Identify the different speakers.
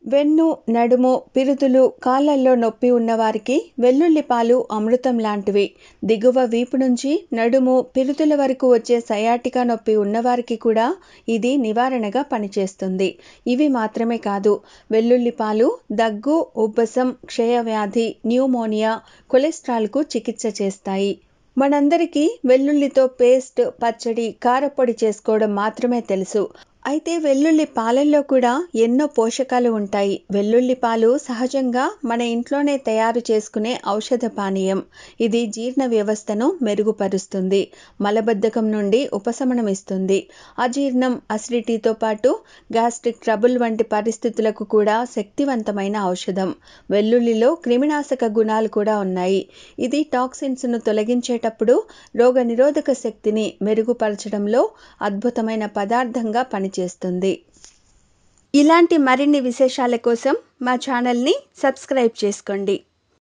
Speaker 1: వెన్ను నడుము పిరుదులు కాళ్ళల్లో నొప్పి ఉన్నవారికి వెల్లుల్లి పాలు అమృతం లాంటివి దిగువ వీపు నుంచి నడుము పిరుదుల వరకు వచ్చే సయాటికా నొప్పి ఉన్నవారికి కూడా ఇది నివారణగా పనిచేస్తుంది ఇవి మాత్రమే కాదు వెల్లుల్లి పాలు దగ్గు ఉబ్బసం క్షయవ్యాధి న్యూమోనియా కొలెస్ట్రాల్కు చికిత్స చేస్తాయి మనందరికీ వెల్లుల్లితో పేస్ట్ పచ్చడి కారపొడి చేసుకోవడం మాత్రమే తెలుసు అయితే వెల్లుల్లి పాలల్లో కూడా ఎన్నో పోషకాలు ఉంటాయి వెల్లుల్లి పాలు సహజంగా మన ఇంట్లోనే తయారు చేసుకునే ఔషధ పానీయం ఇది జీర్ణ వ్యవస్థను మెరుగుపరుస్తుంది మలబద్ధకం నుండి ఉపశమనం ఇస్తుంది అజీర్ణం అసిడిటీతో పాటు గ్యాస్ట్రిక్ ట్రబుల్ వంటి పరిస్థితులకు కూడా శక్తివంతమైన ఔషధం వెల్లుల్లిలో క్రిమినాశక గుణాలు కూడా ఉన్నాయి ఇది టాక్సిన్స్ను తొలగించేటప్పుడు రోగనిరోధక శక్తిని మెరుగుపరచడంలో అద్భుతమైన పదార్థంగా పనిచేస్తుంది ఇలాంటి మరిన్ని విశేషాల కోసం మా ఛానల్ని సబ్స్క్రైబ్ చేసుకోండి